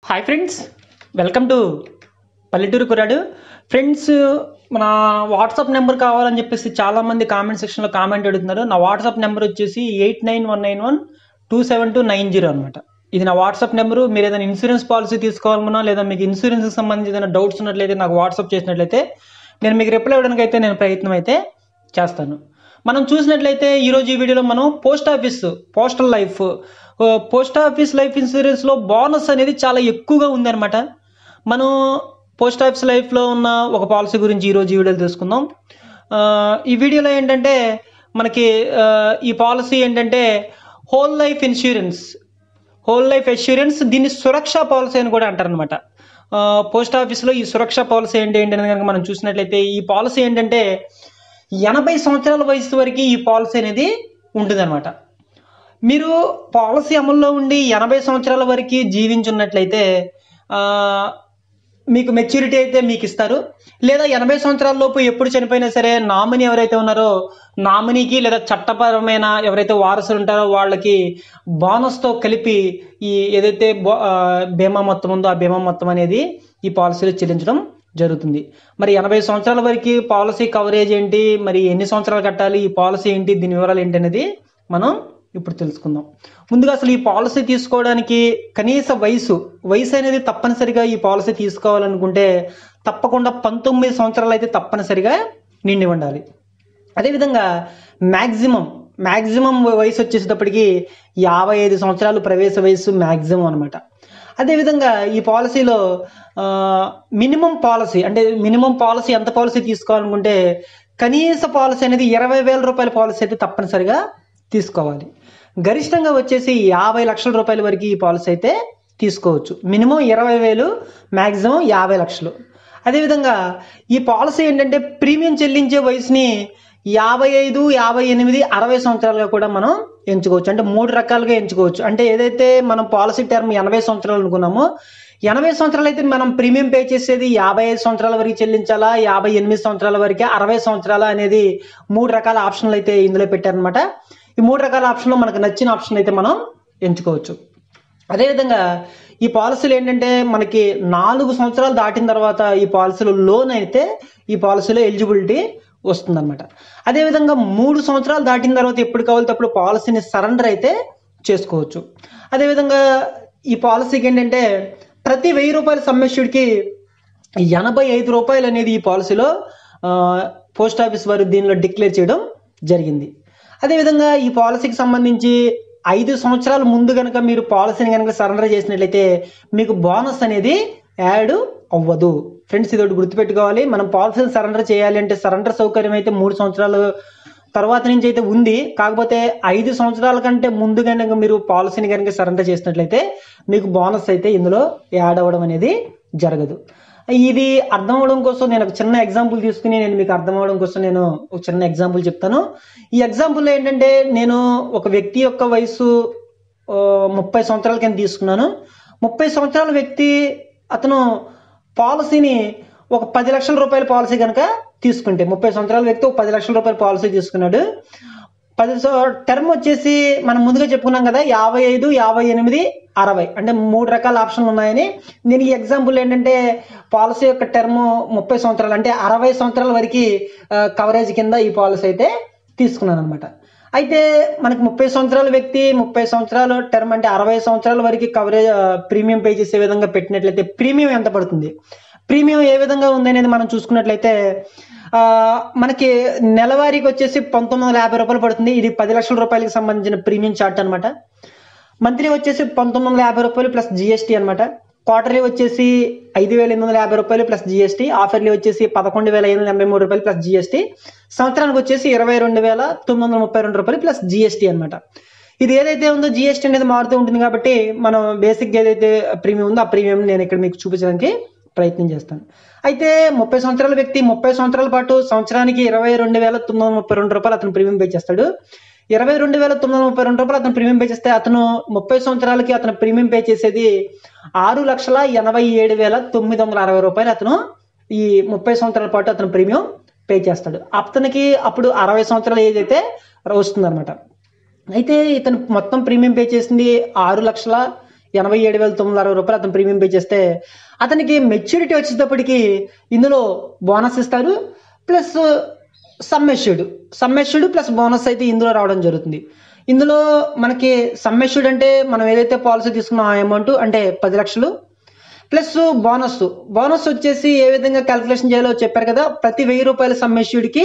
hi friends welcome to Palleturu Kuradu friends మన WhatsApp number కావాలని చెప్పేసి చాలామంది కామెంట్ సెక్షన్లో కామెంట్ అడుగుతున్నారు నా వాట్సాప్ నెంబర్ వచ్చేసి eight nine one nine one two seven two nine zero అనమాట ఇది నా వాట్సాప్ నెంబరు మీరు ఏదైనా ఇన్సూరెన్స్ పాలసీ తీసుకోవాలనుకున్నా లేదా మీకు ఇన్సూరెన్స్కి సంబంధించి ఏదైనా డౌట్స్ ఉన్నట్లయితే నాకు వాట్సాప్ చేసినట్లయితే నేను మీకు రిప్లై ఇవ్వడానికి అయితే నేను ప్రయత్నం అయితే చేస్తాను మనం చూసినట్లయితే ఈరోజు ఈ వీడియోలో మనం post office postal life post office life ఇన్సూరెన్స్లో బోనస్ అనేది చాలా ఎక్కువగా ఉందన్నమాట మనం పోస్ట్ ఆఫీస్ లైఫ్లో ఉన్న ఒక పాలసీ గురించి ఈరోజు ఈ వీడియోలో తెలుసుకుందాం ఆ, ఈ వీడియోలో ఏంటంటే మనకి ఆ, ఈ పాలసీ ఏంటంటే whole life insurance whole life insurance దీన్ని సురక్ష పాలసీ అని కూడా అంటారనమాట పోస్ట్ ఆఫీస్లో ఈ సురక్ష పాలసీ ఏంటి ఏంటి అనేది కనుక మనం చూసినట్లయితే ఈ పాలసీ ఏంటంటే ఎనభై సంవత్సరాల వయసు వరకు ఈ పాలసీ అనేది ఉంటుందన్నమాట మీరు పాలసీ అమల్లో ఉండి ఎనభై సంవత్సరాల వరకు జీవించున్నట్లయితే ఆ, మీకు మెచ్యూరిటీ అయితే మీకు ఇస్తారు లేదా ఎనభై సంవత్సరాల లోపు ఎప్పుడు చనిపోయినా సరే నామినీ ఎవరైతే ఉన్నారో నామినీకి లేదా చట్టపరమైన ఎవరైతే వారసులు ఉంటారో వాళ్ళకి బోనస్తో కలిపి ఈ ఏదైతే బో- ఆ, బీమా మొత్తం ఉందో ఆ బీమా మొత్తం అనేది ఈ పాలసీలో చెల్లించడం జరుగుతుంది మరి ఎనభై సంవత్సరాల వరకు పాలసీ కవరేజ్ ఏంటి మరి ఎన్ని సంవత్సరాలు కట్టాలి ఈ పాలసీ ఏంటి దీని వివరాలు ఏంటి అనేది మనం ఇప్పుడు తెలుసుకుందాం ముందుగా అసలు ఈ పాలసీ తీసుకోవడానికి కనీస వయసు వయసు అనేది తప్పనిసరిగా ఈ పాలసీ తీసుకోవాలనుకుంటే తప్పకుండా పంతొమ్మిది సంవత్సరాలు అయితే తప్పనిసరిగా నిండి ఉండాలి అదేవిధంగా మ్యాక్సిమం మ్యాక్సిమం వయసు వచ్చేసేటప్పటికి యాభై ఐదు సంవత్సరాలు ప్రవేశ వయసు మ్యాక్సిమం అనమాట అదేవిధంగా ఈ పాలసీలో మినిమం పాలసీ అంటే మినిమం పాలసీ ఎంత పాలసీ తీసుకోవాలనుకుంటే కనీస పాలసీ అనేది ఇరవై వేల రూపాయల పాలసీ అయితే తప్పనిసరిగా తీసుకోవాలి గరిష్టంగా వచ్చేసి యాభై లక్షల రూపాయల వరకు ఈ పాలసీ అయితే తీసుకోవచ్చు మినిమం ఇరవై వేలు మ్యాక్సిమం యాభై లక్షలు అదేవిధంగా ఈ పాలసీ ఏంటంటే ప్రీమియం చెల్లించే వయసుని యాభై ఐదు యాభై ఎనిమిది అరవై సంవత్సరాలుగా కూడా మనం ఎంచుకోవచ్చు అంటే మూడు రకాలుగా ఎంచుకోవచ్చు అంటే ఏదైతే మనం పాలసీ టర్మ్ ఎనభై సంవత్సరాలు అనుకున్నామో ఎనభై సంవత్సరాలు అయితే మనం ప్రీమియం పే చేసేది యాభై ఐదు సంవత్సరాల వరకు చెల్లించాలా యాభై ఎనిమిది సంవత్సరాల వరకే అరవై సంవత్సరాల అనేది మూడు రకాల ఆప్షన్లు అయితే ఇందులో పెట్టారనమాట ఈ మూడు రకాల ఆప్షన్లో మనకు నచ్చిన ఆప్షన్ అయితే మనం ఎంచుకోవచ్చు అదేవిధంగా ఈ పాలసీలు ఏంటంటే మనకి నాలుగు సంవత్సరాలు దాటిన తర్వాత ఈ పాలసీలో లోన్ అయితే ఈ పాలసీలో ఎలిజిబిలిటీ వస్తుందన్నమాట అదేవిధంగా మూడు సంవత్సరాలు దాటిన తర్వాత ఎప్పుడు కావాలితే అప్పుడు పాలసీని సరెండర్ అయితే చేసుకోవచ్చు అదేవిధంగా ఈ పాలసీకి ఏంటంటే ప్రతి వెయ్యి రూపాయల సమ్మెష్యుడికి ఎనభై ఐదు రూపాయలు అనేది ఈ పాలసీలో ఆ, పోస్ట్ ఆఫీస్ వారు దీనిలో డిక్లేర్ చేయడం జరిగింది అదేవిధంగా ఈ పాలసీకి సంబంధించి ఐదు సంవత్సరాల ముందు కనుక మీరు పాలసీని కనుక సరెండర్ చేసినట్లయితే మీకు బోనస్ అనేది యాడ్ అవ్వదు ఫ్రెండ్స్ ఇది ఒకటి గుర్తుపెట్టుకోవాలి మనం పాలసీని సరెండర్ చేయాలి అంటే సరెండర్ సౌకర్యం అయితే మూడు సంవత్సరాలు తర్వాత నుంచి అయితే ఉంది కాకపోతే ఐదు సంవత్సరాల కంటే ముందు కనుక మీరు పాలసీని కనుక సరెండర్ చేసినట్లయితే మీకు బోనస్ అయితే ఇందులో యాడ్ అవ్వడం అనేది జరగదు ఇది అర్థం అవడం కోసం నేను ఒక చిన్న ఎగ్జాంపుల్ తీసుకుని నేను మీకు అర్థం అవడం కోసం నేను ఒక చిన్న ఎగ్జాంపుల్ చెప్తాను ఈ ఎగ్జాంపుల్ ఏంటంటే నేను ఒక వ్యక్తి యొక్క వయసు ఆ, ముప్పై సంవత్సరాల కింద తీసుకున్నాను ముప్పై సంవత్సరాల వ్యక్తి అతను పాలసీని ఒక పది లక్షల రూపాయల పాలసీ కనుక తీసుకుంటే ముప్పై సంవత్సరాల వ్యక్తి ఒక పది లక్షల రూపాయల పాలసీ తీసుకున్నాడు పది టర్మ్ వచ్చేసి మనం ముందుగా చెప్పుకున్నాం కదా యాభై ఐదు యాభై ఎనిమిది అరవై అంటే మూడు రకాల ఆప్షన్లు ఉన్నాయని నేను ఈ ఎగ్జాంపుల్ ఏంటంటే పాలసీ యొక్క టర్మ్ ముప్పై సంవత్సరాలు అంటే అరవై సంవత్సరాల వరకు కవరేజ్ కింద ఈ పాలసీ అయితే తీసుకున్నాను అనమాట అయితే మనకి ముప్పై సంవత్సరాల వ్యక్తి ముప్పై సంవత్సరాల టర్మ్ అంటే అరవై సంవత్సరాల వరకు కవరేజ్ ప్రీమియం పే చేసే విధంగా పెట్టినట్లయితే ప్రీమియం ఎంత పడుతుంది ప్రీమియం ఏ విధంగా ఉంది అనేది మనం చూసుకున్నట్లయితే ఆ, మనకి నెలవారీకి వచ్చేసి పంతొమ్మిది వందల యాభై రూపాయలు పడుతుంది ఇది పది లక్షల రూపాయలకి సంబంధించిన ప్రీమియం చార్ట్ అనమాట మంత్లీ వచ్చేసి పంతొమ్మిది వందల యాభై రూపాయలు ప్లస్ జిఎస్టీ అనమాట క్వార్టర్లీ వచ్చేసి ఐదు వేల ఎనిమిది వందల యాభై రూపాయలు ప్లస్ జిఎస్టీ హాఫర్లీ వచ్చేసి పదకొండు వేల ఐదు వందల ఎనభై మూడు రూపాయలు ప్లస్ జిఎస్టీ సంవత్సరానికి వచ్చేసి ఇరవై రెండు వేల తొమ్మిది వందల ముప్పై రెండు రూపాయలు ప్లస్ జిఎస్టీ అనమాట ఇది ఏదైతే ఉందో జిఎస్టీ అనేది మారుతూ ఉంటుంది కాబట్టి మనం బేసిక్ ఏదైతే ప్రీమియం ఉందో ఆ ప్రీమియం నేను ఇక్కడ మీకు చూపించడానికి ప్రయత్నం చేస్తాను అయితే ముప్పై సంవత్సరాల వ్యక్తి ముప్పై సంవత్సరాల పాటు సంవత్సరానికి ఇరవై రెండు వేల తొమ్మిది వందల ముప్పై రెండు రూపాయలు అతను ప్రీమియం పే చేస్తాడు ఇరవై రెండు వేల తొమ్మిది వందల ముప్పై రెండు రూపాయలు అతను ప్రీమియం పే చేస్తే అతను ముప్పై సంవత్సరాలకి అతను ప్రీమియం పే చేసేది ఆరు లక్షల ఎనభై ఏడు వేల తొమ్మిది వందల అరవై రూపాయలు అతను ఈ ముప్పై సంవత్సరాల పాటు అతను ప్రీమియం పే చేస్తాడు అతనికి అప్పుడు అరవై సంవత్సరాల ఏజ్ అయితే వస్తుందన్నమాట అయితే ఇతను మొత్తం ప్రీమియం పే చేసింది ఆరు లక్షల ఎనభై ఏడు వేల తొమ్మిది వందల అరవై రూపాయలు అతను ప్రీమియం పే చేస్తే అతనికి మెచ్యూరిటీ వచ్చేటప్పటికి ఇందులో బోనస్ ఇస్తారు plus sum assured sum assured plus bonus అయితే ఇందులో రావడం జరుగుతుంది ఇందులో మనకి సమ్మెష్యూడ్ అంటే మనం ఏదైతే పాలసీ తీసుకున్నాం ఆ అమౌంట్ అంటే పది లక్షలు ప్లస్ బోనస్ బోనస్ వచ్చేసి ఏ విధంగా క్యాలిక్యులేషన్ చేయాలో చెప్పారు కదా ప్రతి వెయ్యి రూపాయల సమ్మెష్యూడ్కి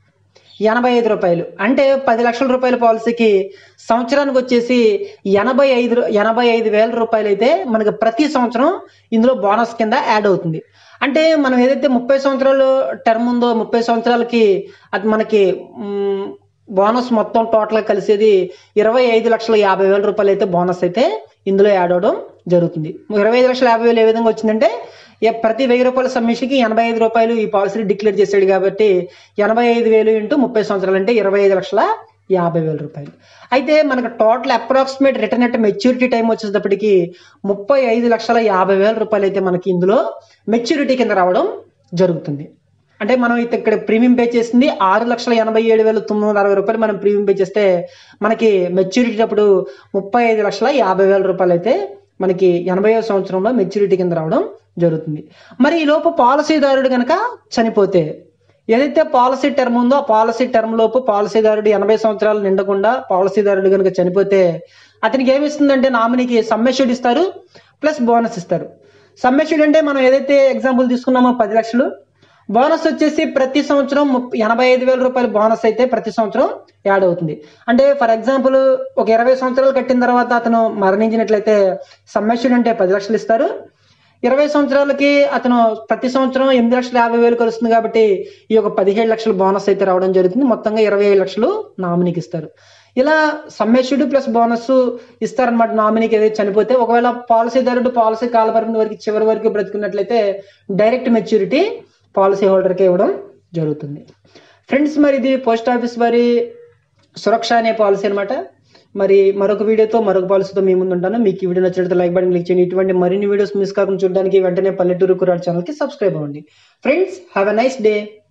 ఎనభై ఐదు రూపాయలు అంటే పది లక్షల రూపాయల పాలసీకి సంవత్సరానికి వచ్చేసి ఎనభై ఐదు ఎనభై ఐదు వేల రూపాయలు అయితే మనకి ప్రతి సంవత్సరం ఇందులో బోనస్ కింద యాడ్ అవుతుంది అంటే మనం ఏదైతే ముప్పై సంవత్సరాలు టర్మ్ ఉందో ముప్పై సంవత్సరాలకి అది మనకి మ్, బోనస్ మొత్తం టోటల్ కలిసేది ఇరవై ఐదు లక్షల యాభై వేల రూపాయలు అయితే బోనస్ అయితే ఇందులో యాడ్ అవడం జరుగుతుంది ఇరవై ఐదు లక్షల యాభై వేలు ఏ విధంగా వచ్చిందంటే ఏ- ప్రతి వెయ్యి రూపాయల సమ్మిషన్కి ఎనభై ఐదు రూపాయలు ఈ పాలసీ డిక్లేర్ చేశాడు కాబట్టి ఎనభై ఐదు వేలు ఇంటూ ముప్పై సంవత్సరాలు అంటే ఇరవై ఐదు లక్షల యాభై వేల రూపాయలు అయితే మనకు total approximate return at maturity time వచ్చేటప్పటికి ముప్పై ఐదు లక్షల యాభై వేల రూపాయలు అయితే మనకి ఇందులో మెచ్యూరిటీ కింద రావడం జరుగుతుంది అంటే మనం అయితే ఇక్కడ ప్రీమియం పే చేసింది ఆరు లక్షల ఎనభై ఏడు వేల తొమ్మిది వందల అరవై రూపాయలు మనం ప్రీమియం పే చేస్తే మనకి మెచ్యూరిటీ అప్పుడు ముప్పై ఐదు లక్షల యాభై వేల రూపాయలు అయితే మనకి ఎనభై సంవత్సరంలో మెచ్యూరిటీ కింద రావడం జరుగుతుంది మరి ఈ లోపు పాలసీదారుడు కనుక చనిపోతే ఏదైతే పాలసీ టర్మ్ ఉందో ఆ పాలసీ టర్మ్ లోపు పాలసీదారుడు ఎనభై సంవత్సరాలు నిండకుండా పాలసీదారుడు కనుక చనిపోతే అతనికి ఏమి ఇస్తుందంటే నామినీకి సమ్మెష్యూడ్ ఇస్తారు ప్లస్ బోనస్ ఇస్తారు సమ్మెష్యూడ్ అంటే మనం ఏదైతే ఎగ్జాంపుల్ తీసుకున్నామో పది లక్షలు బోనస్ వచ్చేసి ప్రతి సంవత్సరం ముప్ప- ఎనభై ఐదు వేల రూపాయల బోనస్ అయితే ప్రతి సంవత్సరం యాడ్ అవుతుంది అంటే ఫర్ ఎగ్జాంపుల్ ఒక ఇరవై సంవత్సరాలు కట్టిన తర్వాత అతను మరణించినట్లయితే సమ్మెష్యూడ్ అంటే పది లక్షలు ఇస్తారు ఇరవై సంవత్సరాలకి అతను ప్రతి సంవత్సరం ఎనిమిది లక్షల యాభై వేలు కలుస్తుంది కాబట్టి ఈ యొక్క పదిహేడు లక్షల బోనస్ అయితే రావడం జరుగుతుంది మొత్తంగా ఇరవై ఐదు లక్షలు నామినీకి ఇస్తారు ఇలా సమ్మెష్యూడ్ ప్లస్ బోనస్ ఇస్తారనమాట నామినీకి ఏదైతే చనిపోతే ఒకవేళ పాలసీదారుడు పాలసీ కాలపరిమితి వరకు చివరి వరకు బ్రతుకున్నట్లయితే డైరెక్ట్ మెచ్యూరిటీ పాలసీ హోల్డర్కి ఇవ్వడం జరుగుతుంది ఫ్రెండ్స్ మరి ఇది పోస్ట్ ఆఫీస్ వారి సురక్ష అనే పాలసీ అనమాట మరి మరొక వీడియోతో మరొక పాలసీతో మీ ముందు ఉంటాను మీకు ఈ వీడియో నచ్చినట్లయితే లైక్ బటన్ క్లిక్ చేయండి ఇటువంటి మరిన్ని వీడియోస్ మిస్ కాకుండా చూడడానికి వెంటనే పల్లెటూరు కురాడు ఛానల్కి సబ్స్క్రైబ్ అవ్వండి friends have a nice day